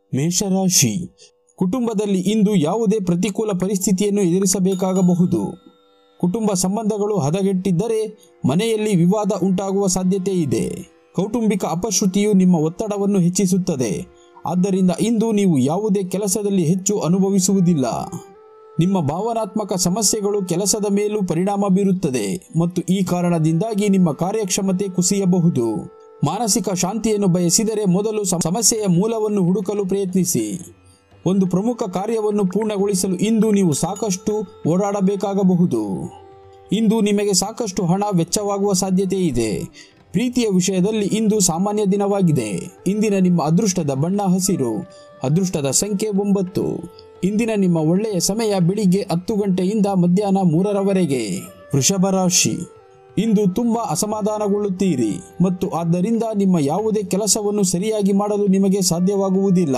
ಮೇಷರಾಶಿ ಕುಟುಂಬದಲ್ಲಿ ಇಂದು ಯಾವುದೇ ಪ್ರತಿಕೂಲ ಪರಿಸ್ಥಿತಿಯನ್ನು ಎದುರಿಸಬೇಕಾಗಬಹುದು ಕುಟುಂಬ ಸಂಬಂಧಗಳು ಹದಗೆಟ್ಟಿದ್ದರೆ ಮನೆಯಲ್ಲಿ ವಿವಾದ ಉಂಟಾಗುವ ಸಾಧ್ಯತೆ ಇದೆ ಕೌಟುಂಬಿಕ ಅಪಶ್ರುತಿಯು ನಿಮ್ಮ ಒತ್ತಡವನ್ನು ಹೆಚ್ಚಿಸುತ್ತದೆ ಆದ್ದರಿಂದ ಇಂದು ನೀವು ಯಾವುದೇ ಕೆಲಸದಲ್ಲಿ ಹೆಚ್ಚು ಅನುಭವಿಸುವುದಿಲ್ಲ ನಿಮ್ಮ ಭಾವನಾತ್ಮಕ ಸಮಸ್ಯೆಗಳು ಕೆಲಸದ ಮೇಲೂ ಪರಿಣಾಮ ಬೀರುತ್ತದೆ ಮತ್ತು ಈ ಕಾರಣದಿಂದಾಗಿ ನಿಮ್ಮ ಕಾರ್ಯಕ್ಷಮತೆ ಕುಸಿಯಬಹುದು ಮಾನಸಿಕ ಶಾಂತಿಯನ್ನು ಬಯಸಿದರೆ ಮೊದಲು ಸಮ- ಸಮಸ್ಯೆಯ ಮೂಲವನ್ನು ಹುಡುಕಲು ಪ್ರಯತ್ನಿಸಿ ಒಂದು ಪ್ರಮುಖ ಕಾರ್ಯವನ್ನು ಪೂರ್ಣಗೊಳಿಸಲು ಇಂದು ನೀವು ಸಾಕಷ್ಟು ಓಡಾಡಬೇಕಾಗಬಹುದು ಇಂದು ನಿಮಗೆ ಸಾಕಷ್ಟು ಹಣ ವೆಚ್ಚವಾಗುವ ಸಾಧ್ಯತೆ ಇದೆ ಪ್ರೀತಿಯ ವಿಷಯದಲ್ಲಿ ಇಂದು ಸಾಮಾನ್ಯ ದಿನವಾಗಿದೆ ಇಂದಿನ ನಿಮ್ಮ ಅದೃಷ್ಟದ ಬಣ್ಣ ಹಸಿರು ಅದೃಷ್ಟದ ಸಂಖ್ಯೆ ಒಂಬತ್ತು ಇಂದಿನ ನಿಮ್ಮ ಒಳ್ಳೆಯ ಸಮಯ ಬೆಳಿಗ್ಗೆ ಹತ್ತು ಗಂಟೆಯಿಂದ ಮಧ್ಯಾಹ್ನ ಮೂರರವರೆಗೆ ವೃಷಭ ರಾಶಿ ಇಂದು ತುಂಬಾ ಅಸಮಾಧಾನಗೊಳ್ಳುತ್ತೀರಿ ಮತ್ತು ಆದ್ದರಿಂದ ನಿಮ್ಮ ಯಾವುದೇ ಕೆಲಸವನ್ನು ಸರಿಯಾಗಿ ಮಾಡಲು ನಿಮಗೆ ಸಾಧ್ಯವಾಗುವುದಿಲ್ಲ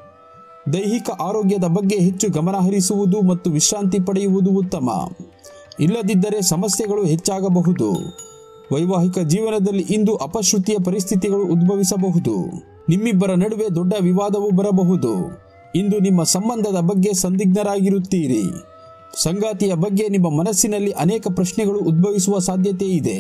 ದೈಹಿಕ ಆರೋಗ್ಯದ ಬಗ್ಗೆ ಹೆಚ್ಚು ಗಮನ ಹರಿಸುವುದು ಮತ್ತು ವಿಶ್ರಾಂತಿ ಪಡೆಯುವುದು ಉತ್ತಮ ಇಲ್ಲದಿದ್ದರೆ ಸಮಸ್ಯೆಗಳು ಹೆಚ್ಚಾಗಬಹುದು ವೈವಾಹಿಕ ಜೀವನದಲ್ಲಿ ಇಂದು ಅಪಶ್ರುತಿಯ ಪರಿಸ್ಥಿತಿಗಳು ಉದ್ಭವಿಸಬಹುದು ನಿಮ್ಮಿಬ್ಬರ ನಡುವೆ ದೊಡ್ಡ ವಿವಾದವು ಬರಬಹುದು ಇಂದು ನಿಮ್ಮ ಸಂಬಂಧದ ಬಗ್ಗೆ ಸಂದಿಗ್ಧರಾಗಿರುತ್ತೀರಿ ಸಂಗಾತಿಯ ಬಗ್ಗೆ ನಿಮ್ಮ ಮನಸ್ಸಿನಲ್ಲಿ ಅನೇಕ ಪ್ರಶ್ನೆಗಳು ಉದ್ಭವಿಸುವ ಸಾಧ್ಯತೆ ಇದೆ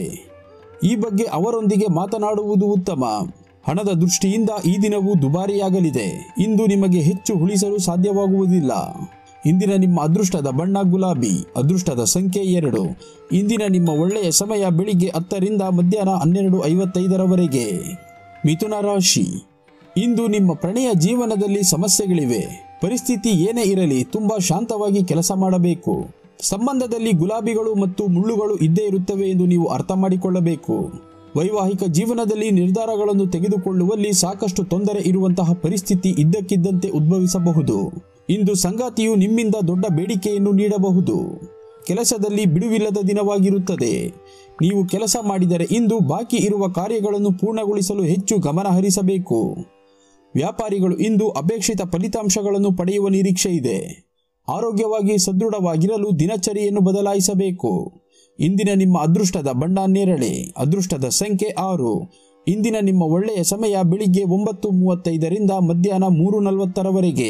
ಈ ಬಗ್ಗೆ ಅವರೊಂದಿಗೆ ಮಾತನಾಡುವುದು ಉತ್ತಮ ಹಣದ ದೃಷ್ಟಿಯಿಂದ ಈ ದಿನವು ದುಬಾರಿಯಾಗಲಿದೆ ಇಂದು ನಿಮಗೆ ಹೆಚ್ಚು ಉಳಿಸಲು ಸಾಧ್ಯವಾಗುವುದಿಲ್ಲ ಇಂದಿನ ನಿಮ್ಮ ಅದೃಷ್ಟದ ಬಣ್ಣ ಗುಲಾಬಿ ಅದೃಷ್ಟದ ಸಂಖ್ಯೆ ಎರಡು ಇಂದಿನ ನಿಮ್ಮ ಒಳ್ಳೆಯ ಸಮಯ ಬೆಳಿಗ್ಗೆ ಹತ್ತರಿಂದ ಮಧ್ಯಾಹ್ನ ಹನ್ನೆರಡು ಐವತ್ತೈದರವರೆಗೆ ಮಿಥುನ ರಾಶಿ ಇಂದು ನಿಮ್ಮ ಪ್ರಣಯ ಜೀವನದಲ್ಲಿ ಸಮಸ್ಯೆಗಳಿವೆ ಪರಿಸ್ಥಿತಿ ಏನೇ ಇರಲಿ ತುಂಬಾ ಶಾಂತವಾಗಿ ಕೆಲಸ ಮಾಡಬೇಕು ಸಂಬಂಧದಲ್ಲಿ ಗುಲಾಬಿಗಳು ಮತ್ತು ಮುಳ್ಳುಗಳು ಇದ್ದೇ ಇರುತ್ತವೆ ಎಂದು ನೀವು ಅರ್ಥ ಮಾಡಿಕೊಳ್ಳಬೇಕು ವೈವಾಹಿಕ ಜೀವನದಲ್ಲಿ ನಿರ್ಧಾರಗಳನ್ನು ತೆಗೆದುಕೊಳ್ಳುವಲ್ಲಿ ಸಾಕಷ್ಟು ತೊಂದರೆ ಇರುವಂತಹ ಪರಿಸ್ಥಿತಿ ಇದ್ದಕ್ಕಿದ್ದಂತೆ ಉದ್ಭವಿಸಬಹುದು ಇಂದು ಸಂಗಾತಿಯು ನಿಮ್ಮಿಂದ ದೊಡ್ಡ ಬೇಡಿಕೆಯನ್ನು ನೀಡಬಹುದು ಕೆಲಸದಲ್ಲಿ ಬಿಡುವಿಲ್ಲದ ದಿನವಾಗಿರುತ್ತದೆ ನೀವು ಕೆಲಸ ಮಾಡಿದರೆ ಇಂದು ಬಾಕಿ ಇರುವ ಕಾರ್ಯಗಳನ್ನು ಪೂರ್ಣಗೊಳಿಸಲು ಹೆಚ್ಚು ಗಮನ ಹರಿಸಬೇಕು ವ್ಯಾಪಾರಿಗಳು ಇಂದು ಅಪೇಕ್ಷಿತ ಫಲಿತಾಂಶಗಳನ್ನು ಪಡೆಯುವ ನಿರೀಕ್ಷೆ ಇದೆ ಆರೋಗ್ಯವಾಗಿ ಸದೃಢವಾಗಿರಲು ದಿನಚರಿಯನ್ನು ಬದಲಾಯಿಸಬೇಕು ಇಂದಿನ ನಿಮ್ಮ ಅದೃಷ್ಟದ ಬಣ್ಣ ನೇರಳೆ ಅದೃಷ್ಟದ ಸಂಖ್ಯೆ ಆರು ಇಂದಿನ ನಿಮ್ಮ ಒಳ್ಳೆಯ ಸಮಯ ಬೆಳಿಗ್ಗೆ ಒಂಬತ್ತು ಮೂವತ್ತೈದರಿಂದ ಮಧ್ಯಾಹ್ನ ಮೂರು ನಲವತ್ತರವರೆಗೆ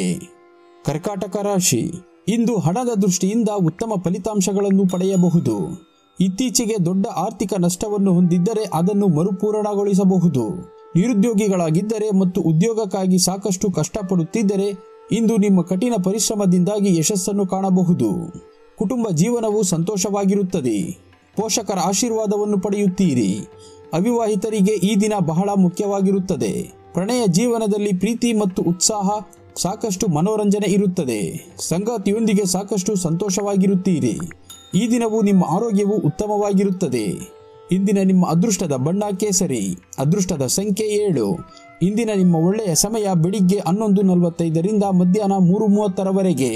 ಕರ್ಕಾಟಕ ರಾಶಿ ಇಂದು ಹಣದ ದೃಷ್ಟಿಯಿಂದ ಉತ್ತಮ ಫಲಿತಾಂಶಗಳನ್ನು ಪಡೆಯಬಹುದು ಇತ್ತೀಚೆಗೆ ದೊಡ್ಡ ಆರ್ಥಿಕ ನಷ್ಟವನ್ನು ಹೊಂದಿದ್ದರೆ ಅದನ್ನು ಮರುಪೂರಣಗೊಳಿಸಬಹುದು ನಿರುದ್ಯೋಗಿಗಳಾಗಿದ್ದರೆ ಮತ್ತು ಉದ್ಯೋಗಕ್ಕಾಗಿ ಸಾಕಷ್ಟು ಕಷ್ಟಪಡುತ್ತಿದ್ದರೆ ಇಂದು ನಿಮ್ಮ ಕಠಿಣ ಪರಿಶ್ರಮದಿಂದಾಗಿ ಯಶಸ್ಸನ್ನು ಕಾಣಬಹುದು ಕುಟುಂಬ ಜೀವನವು ಸಂತೋಷವಾಗಿರುತ್ತದೆ ಪೋಷಕರ ಆಶೀರ್ವಾದವನ್ನು ಪಡೆಯುತ್ತೀರಿ ಅವಿವಾಹಿತರಿಗೆ ಈ ದಿನ ಬಹಳ ಮುಖ್ಯವಾಗಿರುತ್ತದೆ ಪ್ರಣಯ ಜೀವನದಲ್ಲಿ ಪ್ರೀತಿ ಮತ್ತು ಉತ್ಸಾಹ ಸಾಕಷ್ಟು ಮನೋರಂಜನೆ ಇರುತ್ತದೆ ಸಂಗಾತಿಯೊಂದಿಗೆ ಸಾಕಷ್ಟು ಸಂತೋಷವಾಗಿರುತ್ತೀರಿ ಈ ದಿನವು ನಿಮ್ಮ ಆರೋಗ್ಯವು ಉತ್ತಮವಾಗಿರುತ್ತದೆ ಇಂದಿನ ನಿಮ್ಮ ಅದೃಷ್ಟದ ಬಣ್ಣ ಕೇಸರಿ ಅದೃಷ್ಟದ ಸಂಖ್ಯೆ ಏಳು ಇಂದಿನ ನಿಮ್ಮ ಒಳ್ಳೆಯ ಸಮಯ ಬೆಳಿಗ್ಗೆ ಹನ್ನೊಂದು ನಲವತ್ತೈದರಿಂದ ಮಧ್ಯಾಹ್ನ ಮೂರು ಮೂವತ್ತರವರೆಗೆ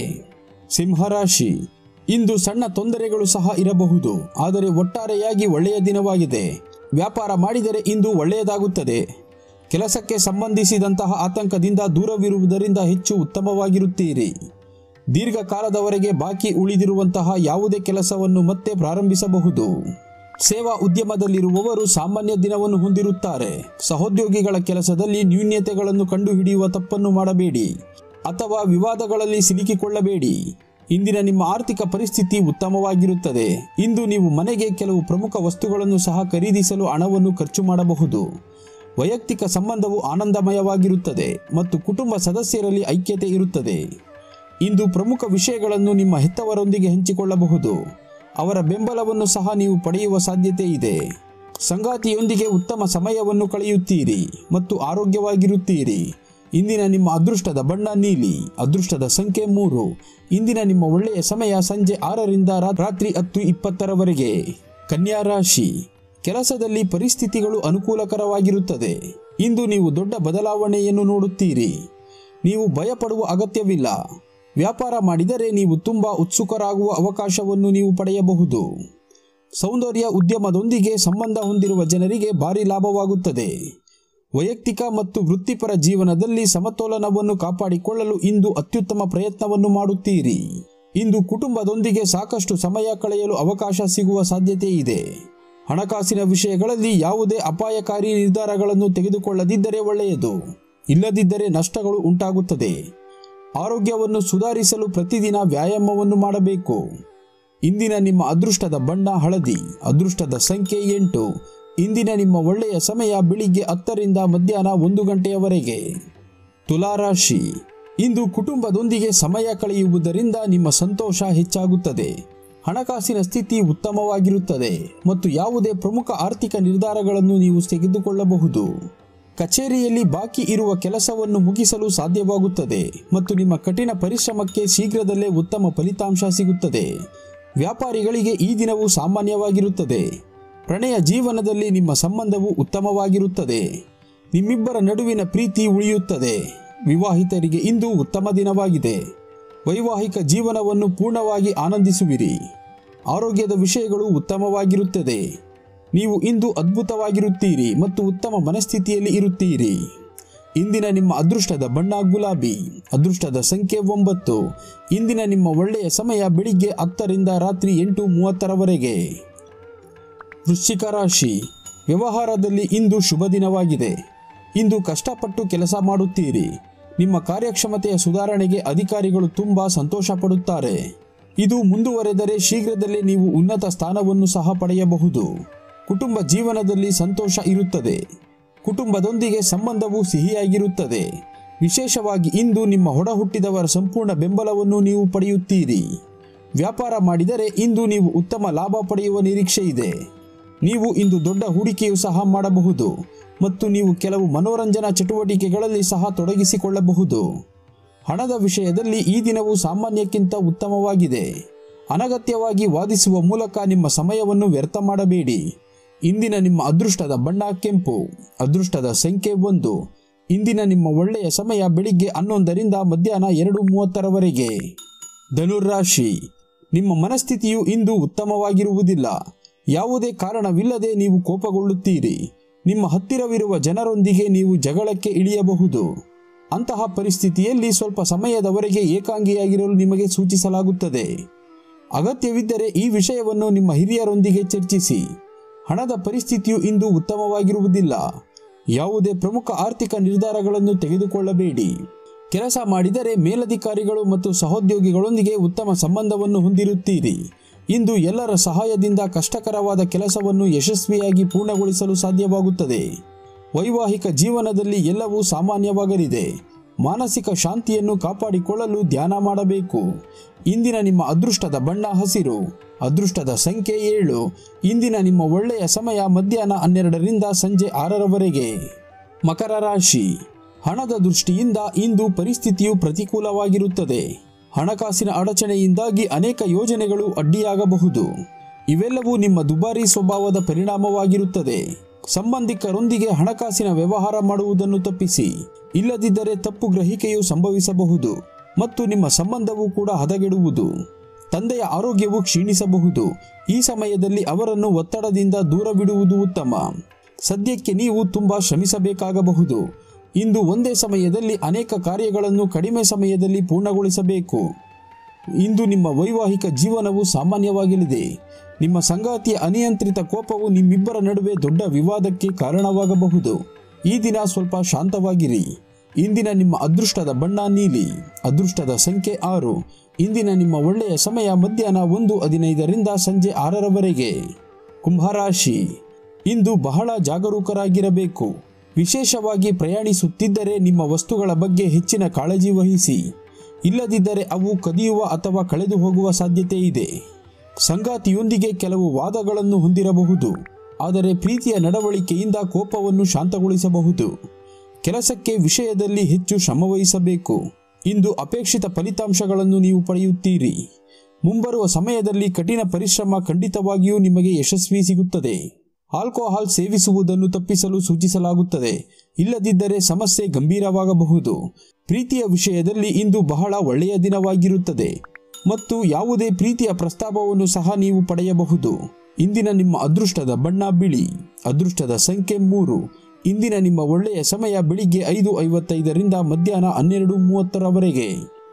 ಸಿಂಹರಾಶಿ ಇಂದು ಸಣ್ಣ ತೊಂದರೆಗಳು ಸಹ ಇರಬಹುದು ಆದರೆ ಒಟ್ಟಾರೆಯಾಗಿ ಒಳ್ಳೆಯ ದಿನವಾಗಿದೆ ವ್ಯಾಪಾರ ಮಾಡಿದರೆ ಇಂದು ಒಳ್ಳೆಯದಾಗುತ್ತದೆ ಕೆಲಸಕ್ಕೆ ಸಂಬಂಧಿಸಿದಂತಹ ಆತಂಕದಿಂದ ದೂರವಿರುವುದರಿಂದ ಹೆಚ್ಚು ಉತ್ತಮವಾಗಿರುತ್ತೀರಿ ದೀರ್ಘಕಾಲದವರೆಗೆ ಬಾಕಿ ಉಳಿದಿರುವಂತಹ ಯಾವುದೇ ಕೆಲಸವನ್ನು ಮತ್ತೆ ಪ್ರಾರಂಭಿಸಬಹುದು ಸೇವಾ ಉದ್ಯಮದಲ್ಲಿರುವವರು ಸಾಮಾನ್ಯ ದಿನವನ್ನು ಹೊಂದಿರುತ್ತಾರೆ ಸಹೋದ್ಯೋಗಿಗಳ ಕೆಲಸದಲ್ಲಿ ನ್ಯೂನ್ಯತೆಗಳನ್ನು ಕಂಡುಹಿಡಿಯುವ ತಪ್ಪನ್ನು ಮಾಡಬೇಡಿ ಅಥವಾ ವಿವಾದಗಳಲ್ಲಿ ಸಿಲುಕಿಕೊಳ್ಳಬೇಡಿ ಇಂದಿನ ನಿಮ್ಮ ಆರ್ಥಿಕ ಪರಿಸ್ಥಿತಿ ಉತ್ತಮವಾಗಿರುತ್ತದೆ ಇಂದು ನೀವು ಮನೆಗೆ ಕೆಲವು ಪ್ರಮುಖ ವಸ್ತುಗಳನ್ನು ಸಹ ಖರೀದಿಸಲು ಹಣವನ್ನು ಖರ್ಚು ಮಾಡಬಹುದು ವೈಯಕ್ತಿಕ ಸಂಬಂಧವು ಆನಂದಮಯವಾಗಿರುತ್ತದೆ ಮತ್ತು ಕುಟುಂಬ ಸದಸ್ಯರಲ್ಲಿ ಐಕ್ಯತೆ ಇರುತ್ತದೆ ಇಂದು ಪ್ರಮುಖ ವಿಷಯಗಳನ್ನು ನಿಮ್ಮ ಹೆತ್ತವರೊಂದಿಗೆ ಹಂಚಿಕೊಳ್ಳಬಹುದು ಅವರ ಬೆಂಬಲವನ್ನು ಸಹ ನೀವು ಪಡೆಯುವ ಸಾಧ್ಯತೆ ಇದೆ ಸಂಗಾತಿಯೊಂದಿಗೆ ಉತ್ತಮ ಸಮಯವನ್ನು ಕಳೆಯುತ್ತೀರಿ ಮತ್ತು ಆರೋಗ್ಯವಾಗಿರುತ್ತೀರಿ ಇಂದಿನ ನಿಮ್ಮ ಅದೃಷ್ಟದ ಬಣ್ಣ ನೀಲಿ ಅದೃಷ್ಟದ ಸಂಖ್ಯೆ ಮೂರು ಇಂದಿನ ನಿಮ್ಮ ಒಳ್ಳೆಯ ಸಮಯ ಸಂಜೆ ಆರರಿಂದ ರಾ- ರಾತ್ರಿ ಹತ್ತು ಇಪ್ಪತ್ತರವರೆಗೆ ಕನ್ಯಾ ರಾಶಿ ಕೆಲಸದಲ್ಲಿ ಪರಿಸ್ಥಿತಿಗಳು ಅನುಕೂಲಕರವಾಗಿರುತ್ತದೆ ಇಂದು ನೀವು ದೊಡ್ಡ ಬದಲಾವಣೆಯನ್ನು ನೋಡುತ್ತೀರಿ ನೀವು ಭಯಪಡುವ ಅಗತ್ಯವಿಲ್ಲ ವ್ಯಾಪಾರ ಮಾಡಿದರೆ ನೀವು ತುಂಬಾ ಉತ್ಸುಕರಾಗುವ ಅವಕಾಶವನ್ನು ನೀವು ಪಡೆಯಬಹುದು ಸೌಂದರ್ಯ ಉದ್ಯಮದೊಂದಿಗೆ ಸಂಬಂಧ ಹೊಂದಿರುವ ಜನರಿಗೆ ಭಾರಿ ಲಾಭವಾಗುತ್ತದೆ ವೈಯಕ್ತಿಕ ಮತ್ತು ವೃತ್ತಿಪರ ಜೀವನದಲ್ಲಿ ಸಮತೋಲನವನ್ನು ಕಾಪಾಡಿಕೊಳ್ಳಲು ಇಂದು ಅತ್ಯುತ್ತಮ ಪ್ರಯತ್ನವನ್ನು ಮಾಡುತ್ತೀರಿ ಇಂದು ಕುಟುಂಬದೊಂದಿಗೆ ಸಾಕಷ್ಟು ಸಮಯ ಕಳೆಯಲು ಅವಕಾಶ ಸಿಗುವ ಸಾಧ್ಯತೆ ಇದೆ ಹಣಕಾಸಿನ ವಿಷಯಗಳಲ್ಲಿ ಯಾವುದೇ ಅಪಾಯಕಾರಿ ನಿರ್ಧಾರಗಳನ್ನು ತೆಗೆದುಕೊಳ್ಳದಿದ್ದರೆ ಒಳ್ಳೆಯದು ಇಲ್ಲದಿದ್ದರೆ ನಷ್ಟಗಳು ಉಂಟಾಗುತ್ತದೆ ಆರೋಗ್ಯವನ್ನು ಸುಧಾರಿಸಲು ಪ್ರತಿದಿನ ವ್ಯಾಯಾಮವನ್ನು ಮಾಡಬೇಕು ಇಂದಿನ ನಿಮ್ಮ ಅದೃಷ್ಟದ ಬಣ್ಣ ಹಳದಿ ಅದೃಷ್ಟದ ಸಂಖ್ಯೆ ಎಂಟು ಇಂದಿನ ನಿಮ್ಮ ಒಳ್ಳೆಯ ಸಮಯ ಬೆಳಿಗ್ಗೆ ಹತ್ತರಿಂದ ಮಧ್ಯಾಹ್ನ ಒಂದು ಗಂಟೆಯವರೆಗೆ ತುಲಾರಾಶಿ ಇಂದು ಕುಟುಂಬದೊಂದಿಗೆ ಸಮಯ ಕಳೆಯುವುದರಿಂದ ನಿಮ್ಮ ಸಂತೋಷ ಹೆಚ್ಚಾಗುತ್ತದೆ ಹಣಕಾಸಿನ ಸ್ಥಿತಿ ಉತ್ತಮವಾಗಿರುತ್ತದೆ ಮತ್ತು ಯಾವುದೇ ಪ್ರಮುಖ ಆರ್ಥಿಕ ನಿರ್ಧಾರಗಳನ್ನು ನೀವು ತೆಗೆದುಕೊಳ್ಳಬಹುದು ಕಚೇರಿಯಲ್ಲಿ ಬಾಕಿ ಇರುವ ಕೆಲಸವನ್ನು ಮುಗಿಸಲು ಸಾಧ್ಯವಾಗುತ್ತದೆ ಮತ್ತು ನಿಮ್ಮ ಕಠಿಣ ಪರಿಶ್ರಮಕ್ಕೆ ಶೀಘ್ರದಲ್ಲೇ ಉತ್ತಮ ಫಲಿತಾಂಶ ಸಿಗುತ್ತದೆ ವ್ಯಾಪಾರಿಗಳಿಗೆ ಈ ದಿನವು ಸಾಮಾನ್ಯವಾಗಿರುತ್ತದೆ ಪ್ರಣಯ ಜೀವನದಲ್ಲಿ ನಿಮ್ಮ ಸಂಬಂಧವು ಉತ್ತಮವಾಗಿರುತ್ತದೆ ನಿಮ್ಮಿಬ್ಬರ ನಡುವಿನ ಪ್ರೀತಿ ಉಳಿಯುತ್ತದೆ ವಿವಾಹಿತರಿಗೆ ಇಂದು ಉತ್ತಮ ದಿನವಾಗಿದೆ ವೈವಾಹಿಕ ಜೀವನವನ್ನು ಪೂರ್ಣವಾಗಿ ಆನಂದಿಸುವಿರಿ ಆರೋಗ್ಯದ ವಿಷಯಗಳು ಉತ್ತಮವಾಗಿರುತ್ತದೆ ನೀವು ಇಂದು ಅದ್ಭುತವಾಗಿರುತ್ತೀರಿ ಮತ್ತು ಉತ್ತಮ ಮನಸ್ಥಿತಿಯಲ್ಲಿ ಇರುತ್ತೀರಿ ಇಂದಿನ ನಿಮ್ಮ ಅದೃಷ್ಟದ ಬಣ್ಣ ಗುಲಾಬಿ ಅದೃಷ್ಟದ ಸಂಖ್ಯೆ ಒಂಬತ್ತು ಇಂದಿನ ನಿಮ್ಮ ಒಳ್ಳೆಯ ಸಮಯ ಬೆಳಿಗ್ಗೆ ಹತ್ತರಿಂದ ರಾತ್ರಿ ಎಂಟು ಮೂವತ್ತರವರೆಗೆ ವೃಶ್ಚಿಕ ರಾಶಿ ವ್ಯವಹಾರದಲ್ಲಿ ಇಂದು ಶುಭ ದಿನವಾಗಿದೆ ಇಂದು ಕಷ್ಟಪಟ್ಟು ಕೆಲಸ ಮಾಡುತ್ತೀರಿ ನಿಮ್ಮ ಕಾರ್ಯಕ್ಷಮತೆಯ ಸುಧಾರಣೆಗೆ ಅಧಿಕಾರಿಗಳು ತುಂಬಾ ಸಂತೋಷ ಪಡುತ್ತಾರೆ ಇದು ಮುಂದುವರೆದರೆ ಶೀಘ್ರದಲ್ಲೇ ನೀವು ಉನ್ನತ ಸ್ಥಾನವನ್ನು ಸಹ ಪಡೆಯಬಹುದು ಕುಟುಂಬ ಜೀವನದಲ್ಲಿ ಸಂತೋಷ ಇರುತ್ತದೆ ಕುಟುಂಬದೊಂದಿಗೆ ಸಂಬಂಧವು ಸಿಹಿಯಾಗಿರುತ್ತದೆ ವಿಶೇಷವಾಗಿ ಇಂದು ನಿಮ್ಮ ಹೊಡ ಹುಟ್ಟಿದವರ ಸಂಪೂರ್ಣ ಬೆಂಬಲವನ್ನು ನೀವು ಪಡೆಯುತ್ತೀರಿ ವ್ಯಾಪಾರ ಮಾಡಿದರೆ ಇಂದು ನೀವು ಉತ್ತಮ ಲಾಭ ಪಡೆಯುವ ನಿರೀಕ್ಷೆ ಇದೆ ನೀವು ಇಂದು ದೊಡ್ಡ ಹೂಡಿಕೆಯೂ ಸಹ ಮಾಡಬಹುದು ಮತ್ತು ನೀವು ಕೆಲವು ಮನೋರಂಜನಾ ಚಟುವಟಿಕೆಗಳಲ್ಲಿ ಸಹ ತೊಡಗಿಸಿಕೊಳ್ಳಬಹುದು ಹಣದ ವಿಷಯದಲ್ಲಿ ಈ ದಿನವು ಸಾಮಾನ್ಯಕ್ಕಿಂತ ಉತ್ತಮವಾಗಿದೆ ಅನಗತ್ಯವಾಗಿ ವಾದಿಸುವ ಮೂಲಕ ನಿಮ್ಮ ಸಮಯವನ್ನು ವ್ಯರ್ಥ ಮಾಡಬೇಡಿ ಇಂದಿನ ನಿಮ್ಮ ಅದೃಷ್ಟದ ಬಣ್ಣ ಕೆಂಪು ಅದೃಷ್ಟದ ಸಂಖ್ಯೆ ಒಂದು ಇಂದಿನ ನಿಮ್ಮ ಒಳ್ಳೆಯ ಸಮಯ ಬೆಳಿಗ್ಗೆ ಹನ್ನೊಂದರಿಂದ ಮಧ್ಯಾಹ್ನ ಎರಡು ಮೂವತ್ತರವರೆಗೆ ಧನುರ್ರಾಶಿ ನಿಮ್ಮ ಮನಸ್ಥಿತಿಯು ಇಂದು ಉತ್ತಮವಾಗಿರುವುದಿಲ್ಲ ಯಾವುದೇ ಕಾರಣವಿಲ್ಲದೆ ನೀವು ಕೋಪಗೊಳ್ಳುತ್ತೀರಿ ನಿಮ್ಮ ಹತ್ತಿರವಿರುವ ಜನರೊಂದಿಗೆ ನೀವು ಜಗಳಕ್ಕೆ ಇಳಿಯಬಹುದು ಅಂತಹ ಪರಿಸ್ಥಿತಿಯಲ್ಲಿ ಸ್ವಲ್ಪ ಸಮಯದವರೆಗೆ ಏಕಾಂಗಿಯಾಗಿರಲು ನಿಮಗೆ ಸೂಚಿಸಲಾಗುತ್ತದೆ ಅಗತ್ಯವಿದ್ದರೆ ಈ ವಿಷಯವನ್ನು ನಿಮ್ಮ ಹಿರಿಯರೊಂದಿಗೆ ಚರ್ಚಿಸಿ ಹಣದ ಪರಿಸ್ಥಿತಿಯು ಇಂದು ಉತ್ತಮವಾಗಿರುವುದಿಲ್ಲ ಯಾವುದೇ ಪ್ರಮುಖ ಆರ್ಥಿಕ ನಿರ್ಧಾರಗಳನ್ನು ತೆಗೆದುಕೊಳ್ಳಬೇಡಿ ಕೆಲಸ ಮಾಡಿದರೆ ಮೇಲಧಿಕಾರಿಗಳು ಮತ್ತು ಸಹೋದ್ಯೋಗಿಗಳೊಂದಿಗೆ ಉತ್ತಮ ಸಂಬಂಧವನ್ನು ಹೊಂದಿರುತ್ತೀರಿ ಇಂದು ಎಲ್ಲರ ಸಹಾಯದಿಂದ ಕಷ್ಟಕರವಾದ ಕೆಲಸವನ್ನು ಯಶಸ್ವಿಯಾಗಿ ಪೂರ್ಣಗೊಳಿಸಲು ಸಾಧ್ಯವಾಗುತ್ತದೆ ವೈವಾಹಿಕ ಜೀವನದಲ್ಲಿ ಎಲ್ಲವೂ ಸಾಮಾನ್ಯವಾಗಲಿದೆ ಮಾನಸಿಕ ಶಾಂತಿಯನ್ನು ಕಾಪಾಡಿಕೊಳ್ಳಲು ಧ್ಯಾನ ಮಾಡಬೇಕು ಇಂದಿನ ನಿಮ್ಮ ಅದೃಷ್ಟದ ಬಣ್ಣ ಹಸಿರು ಅದೃಷ್ಟದ ಸಂಖ್ಯೆ ಏಳು ಇಂದಿನ ನಿಮ್ಮ ಒಳ್ಳೆಯ ಸಮಯ ಮಧ್ಯಾಹ್ನ ಹನ್ನೆರಡರಿಂದ ಸಂಜೆ ಆರರವರೆಗೆ ಮಕರ ರಾಶಿ ಹಣದ ದೃಷ್ಟಿಯಿಂದ ಇಂದು ಪರಿಸ್ಥಿತಿಯು ಪ್ರತಿಕೂಲವಾಗಿರುತ್ತದೆ ಹಣಕಾಸಿನ ಅಡಚಣೆಯಿಂದಾಗಿ ಅನೇಕ ಯೋಜನೆಗಳು ಅಡ್ಡಿಯಾಗಬಹುದು ಇವೆಲ್ಲವೂ ನಿಮ್ಮ ದುಬಾರಿ ಸ್ವಭಾವದ ಪರಿಣಾಮವಾಗಿರುತ್ತದೆ ಸಂಬಂಧಿಕರೊಂದಿಗೆ ಹಣಕಾಸಿನ ವ್ಯವಹಾರ ಮಾಡುವುದನ್ನು ತಪ್ಪಿಸಿ ಇಲ್ಲದಿದ್ದರೆ ತಪ್ಪು ಗ್ರಹಿಕೆಯು ಸಂಭವಿಸಬಹುದು ಮತ್ತು ನಿಮ್ಮ ಸಂಬಂಧವು ಕೂಡ ಹದಗೆಡುವುದು ತಂದೆಯ ಆರೋಗ್ಯವು ಕ್ಷೀಣಿಸಬಹುದು ಈ ಸಮಯದಲ್ಲಿ ಅವರನ್ನು ಒತ್ತಡದಿಂದ ದೂರವಿಡುವುದು ಉತ್ತಮ ಸದ್ಯಕ್ಕೆ ನೀವು ತುಂಬಾ ಶ್ರಮಿಸಬೇಕಾಗಬಹುದು ಇಂದು ಒಂದೇ ಸಮಯದಲ್ಲಿ ಅನೇಕ ಕಾರ್ಯಗಳನ್ನು ಕಡಿಮೆ ಸಮಯದಲ್ಲಿ ಪೂರ್ಣಗೊಳಿಸಬೇಕು ಇಂದು ನಿಮ್ಮ ವೈವಾಹಿಕ ಜೀವನವು ಸಾಮಾನ್ಯವಾಗಲಿದೆ ನಿಮ್ಮ ಸಂಗಾತಿಯ ಅನಿಯಂತ್ರಿತ ಕೋಪವು ನಿಮ್ಮಿಬ್ಬರ ನಡುವೆ ದೊಡ್ಡ ವಿವಾದಕ್ಕೆ ಕಾರಣವಾಗಬಹುದು ಈ ದಿನ ಸ್ವಲ್ಪ ಶಾಂತವಾಗಿರಿ ಇಂದಿನ ನಿಮ್ಮ ಅದೃಷ್ಟದ ಬಣ್ಣ ನೀಲಿ ಅದೃಷ್ಟದ ಸಂಖ್ಯೆ ಆರು ಇಂದಿನ ನಿಮ್ಮ ಒಳ್ಳೆಯ ಸಮಯ ಮಧ್ಯಾಹ್ನ ಒಂದು ಹದಿನೈದರಿಂದ ಸಂಜೆ ಆರರವರೆಗೆ ಕುಂಭರಾಶಿ ಇಂದು ಬಹಳ ಜಾಗರೂಕರಾಗಿರಬೇಕು ವಿಶೇಷವಾಗಿ ಪ್ರಯಾಣಿಸುತ್ತಿದ್ದರೆ ನಿಮ್ಮ ವಸ್ತುಗಳ ಬಗ್ಗೆ ಹೆಚ್ಚಿನ ಕಾಳಜಿ ವಹಿಸಿ ಇಲ್ಲದಿದ್ದರೆ ಅವು ಕದಿಯುವ ಅಥವಾ ಕಳೆದು ಹೋಗುವ ಸಾಧ್ಯತೆ ಇದೆ ಸಂಗಾತಿಯೊಂದಿಗೆ ಕೆಲವು ವಾದಗಳನ್ನು ಹೊಂದಿರಬಹುದು ಆದರೆ ಪ್ರೀತಿಯ ನಡವಳಿಕೆಯಿಂದ ಕೋಪವನ್ನು ಶಾಂತಗೊಳಿಸಬಹುದು ಕೆಲಸಕ್ಕೆ ವಿಷಯದಲ್ಲಿ ಹೆಚ್ಚು ಶ್ರಮವಹಿಸಬೇಕು ಇಂದು ಅಪೇಕ್ಷಿತ ಫಲಿತಾಂಶಗಳನ್ನು ನೀವು ಪಡೆಯುತ್ತೀರಿ ಮುಂಬರುವ ಸಮಯದಲ್ಲಿ ಕಠಿಣ ಪರಿಶ್ರಮ ಖಂಡಿತವಾಗಿಯೂ ನಿಮಗೆ ಯಶಸ್ವಿ ಸಿಗುತ್ತದೆ ಆಲ್ಕೋಹಾಲ್ ಸೇವಿಸುವುದನ್ನು ತಪ್ಪಿಸಲು ಸೂಚಿಸಲಾಗುತ್ತದೆ ಇಲ್ಲದಿದ್ದರೆ ಸಮಸ್ಯೆ ಗಂಭೀರವಾಗಬಹುದು ಪ್ರೀತಿಯ ವಿಷಯದಲ್ಲಿ ಇಂದು ಬಹಳ ಒಳ್ಳೆಯ ದಿನವಾಗಿರುತ್ತದೆ ಮತ್ತು ಯಾವುದೇ ಪ್ರೀತಿಯ ಪ್ರಸ್ತಾಪವನ್ನು ಸಹ ನೀವು ಪಡೆಯಬಹುದು ಇಂದಿನ ನಿಮ್ಮ ಅದೃಷ್ಟದ ಬಣ್ಣ ಬಿಳಿ ಅದೃಷ್ಟದ ಸಂಖ್ಯೆ ಮೂರು ಇಂದಿನ ನಿಮ್ಮ ಒಳ್ಳೆಯ ಸಮಯ ಬೆಳಿಗ್ಗೆ ಐದು ಐವತ್ತೈದರಿಂದ ಮಧ್ಯಾಹ್ನ ಹನ್ನೆರಡು ಮೂವತ್ತರವರೆಗೆ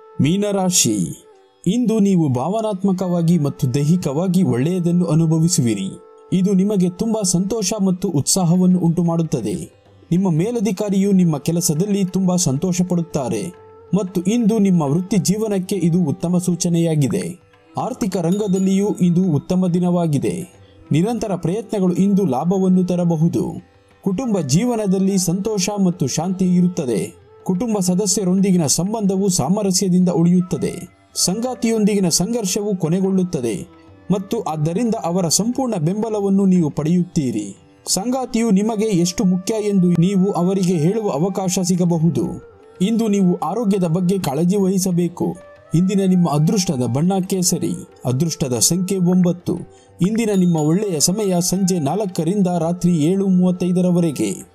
ಮೀನರಾಶಿ ಇಂದು ನೀವು ಭಾವನಾತ್ಮಕವಾಗಿ ಮತ್ತು ದೈಹಿಕವಾಗಿ ಒಳ್ಳೆಯದನ್ನು ಅನುಭವಿಸುವಿರಿ ಇದು ನಿಮಗೆ ತುಂಬಾ ಸಂತೋಷ ಮತ್ತು ಉತ್ಸಾಹವನ್ನು ಉಂಟುಮಾಡುತ್ತದೆ ನಿಮ್ಮ ಮೇಲಧಿಕಾರಿಯು ನಿಮ್ಮ ಕೆಲಸದಲ್ಲಿ ತುಂಬಾ ಸಂತೋಷ ಪಡುತ್ತಾರೆ ಮತ್ತು ಇಂದು ನಿಮ್ಮ ವೃತ್ತಿ ಜೀವನಕ್ಕೆ ಇದು ಉತ್ತಮ ಸೂಚನೆಯಾಗಿದೆ ಆರ್ಥಿಕ ರಂಗದಲ್ಲಿಯೂ ಇದು ಉತ್ತಮ ದಿನವಾಗಿದೆ ನಿರಂತರ ಪ್ರಯತ್ನಗಳು ಇಂದು ಲಾಭವನ್ನು ತರಬಹುದು ಕುಟುಂಬ ಜೀವನದಲ್ಲಿ ಸಂತೋಷ ಮತ್ತು ಶಾಂತಿ ಇರುತ್ತದೆ ಕುಟುಂಬ ಸದಸ್ಯರೊಂದಿಗಿನ ಸಂಬಂಧವು ಸಾಮರಸ್ಯದಿಂದ ಉಳಿಯುತ್ತದೆ ಸಂಗಾತಿಯೊಂದಿಗಿನ ಸಂಘರ್ಷವು ಕೊನೆಗೊಳ್ಳುತ್ತದೆ ಮತ್ತು ಆದ್ದರಿಂದ ಅವರ ಸಂಪೂರ್ಣ ಬೆಂಬಲವನ್ನು ನೀವು ಪಡೆಯುತ್ತೀರಿ ಸಂಗಾತಿಯು ನಿಮಗೆ ಎಷ್ಟು ಮುಖ್ಯ ಎಂದು ನೀವು ಅವರಿಗೆ ಹೇಳುವ ಅವಕಾಶ ಸಿಗಬಹುದು ಇಂದು ನೀವು ಆರೋಗ್ಯದ ಬಗ್ಗೆ ಕಾಳಜಿ ವಹಿಸಬೇಕು ಇಂದಿನ ನಿಮ್ಮ ಅದೃಷ್ಟದ ಬಣ್ಣ ಕೇಸರಿ ಅದೃಷ್ಟದ ಸಂಖ್ಯೆ ಒಂಬತ್ತು ಇಂದಿನ ನಿಮ್ಮ ಒಳ್ಳೆಯ ಸಮಯ ಸಂಜೆ ನಾಲ್ಕರಿಂದ ರಾತ್ರಿ ಏಳು ಮೂವತ್ತೈದರವರೆಗೆ